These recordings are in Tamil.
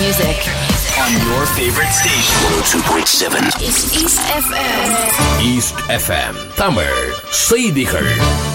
music. on your favorite station. 102.7 It's East FM. East FM தமிழ் செய்திகள்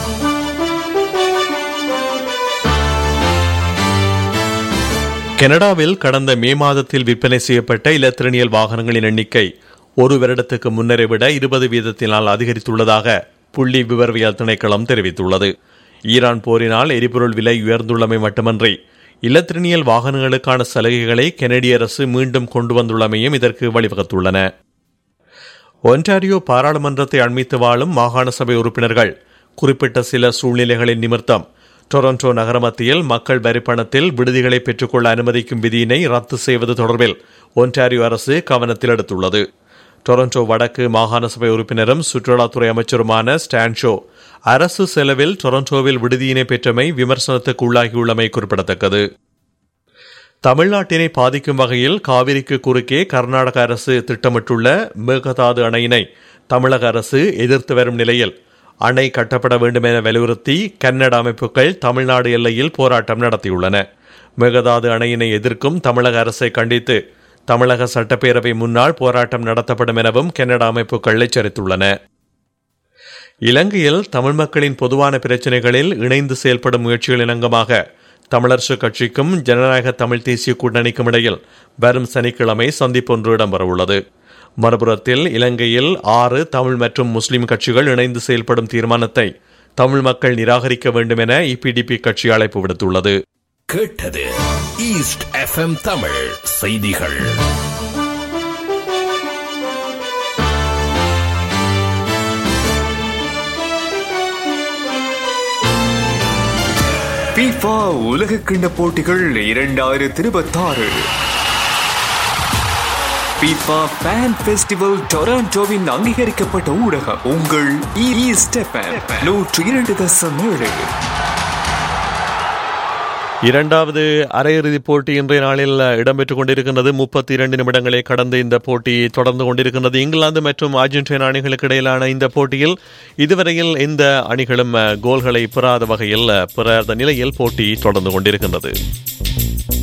கனடாவில் கடந்த மே மாதத்தில் விற்பனை செய்யப்பட்ட இலத்திரனியல் வாகனங்களின் எண்ணிக்கை ஒரு வருடத்துக்கு முன்னரை விட இருபது வீதத்தினால் அதிகரித்துள்ளதாக புள்ளி விவரவியல் திணைக்களம் தெரிவித்துள்ளது ஈரான் போரினால் எரிபொருள் விலை உயர்ந்துள்ளமை மட்டுமன்றி இலத்திரனியல் வாகனங்களுக்கான சலுகைகளை கெனடிய அரசு மீண்டும் கொண்டு வந்துள்ளமையும் இதற்கு வழிவகுத்துள்ளன ஒன்டாரியோ பாராளுமன்றத்தை அண்மித்து வாழும் மாகாண சபை உறுப்பினர்கள் குறிப்பிட்ட சில சூழ்நிலைகளின் நிமித்தம் டொரண்டோ நகர மத்தியில் மக்கள் வரிப்பணத்தில் விடுதிகளை பெற்றுக்கொள்ள அனுமதிக்கும் விதியினை ரத்து செய்வது தொடர்பில் ஒன்டாரியோ அரசு கவனத்தில் எடுத்துள்ளது டொரண்டோ வடக்கு மாகாண சபை உறுப்பினரும் சுற்றுலாத்துறை அமைச்சருமான ஸ்டான்ஷோ அரசு செலவில் டொரண்டோவில் விடுதியினை பெற்றமை விமர்சனத்துக்கு உள்ளாகியுள்ளமை குறிப்பிடத்தக்கது தமிழ்நாட்டினை பாதிக்கும் வகையில் காவிரிக்கு குறுக்கே கர்நாடக அரசு திட்டமிட்டுள்ள மேகதாது அணையினை தமிழக அரசு எதிர்த்து வரும் நிலையில் அணை கட்டப்பட வேண்டும் என வலியுறுத்தி கன்னட அமைப்புகள் தமிழ்நாடு எல்லையில் போராட்டம் நடத்தியுள்ளன மேகதாது அணையினை எதிர்க்கும் தமிழக அரசை கண்டித்து தமிழக சட்டப்பேரவை முன்னால் போராட்டம் நடத்தப்படும் எனவும் கன்னட அமைப்புகள் எச்சரித்துள்ளன இலங்கையில் தமிழ் மக்களின் பொதுவான பிரச்சினைகளில் இணைந்து செயல்படும் முயற்சிகளின் அங்கமாக தமிழரசு கட்சிக்கும் ஜனநாயக தமிழ் தேசிய கூட்டணிக்கும் இடையில் வரும் சனிக்கிழமை சந்திப்பொன்று இடம்பெறவுள்ளது மறுபுறத்தில் இலங்கையில் ஆறு தமிழ் மற்றும் முஸ்லிம் கட்சிகள் இணைந்து செயல்படும் தீர்மானத்தை தமிழ் மக்கள் நிராகரிக்க வேண்டும் என இபிடிபி கட்சி அழைப்பு விடுத்துள்ளது கேட்டது ஈஸ்ட் எஃப்எம் தமிழ் செய்திகள் FIFA உலக கிண்ண போட்டிகள் இரண்டாயிரத்தி இருபத்தாறு FIFA ஃபேன் ஃபெஸ்டிவல் டொராண்டோவின் அங்கீகரிக்கப்பட்ட ஊடகம் உங்கள் ஈஸ்ட் எஃப்எம் நூற்று இரண்டு தசம் ஏழு இரண்டாவது அரையிறுதிப் போட்டி இன்றைய நாளில் இடம்பெற்றுக் கொண்டிருக்கின்றது முப்பத்தி இரண்டு நிமிடங்களை கடந்து இந்த போட்டி தொடர்ந்து கொண்டிருக்கின்றது இங்கிலாந்து மற்றும் அர்ஜென்டினா அணிகளுக்கு இடையிலான இந்த போட்டியில் இதுவரையில் எந்த அணிகளும் அஹ், கோல்களை பெறாத வகையில் அஹ், பெறாத நிலையில் போட்டி தொடர்ந்து கொண்டிருக்கின்றது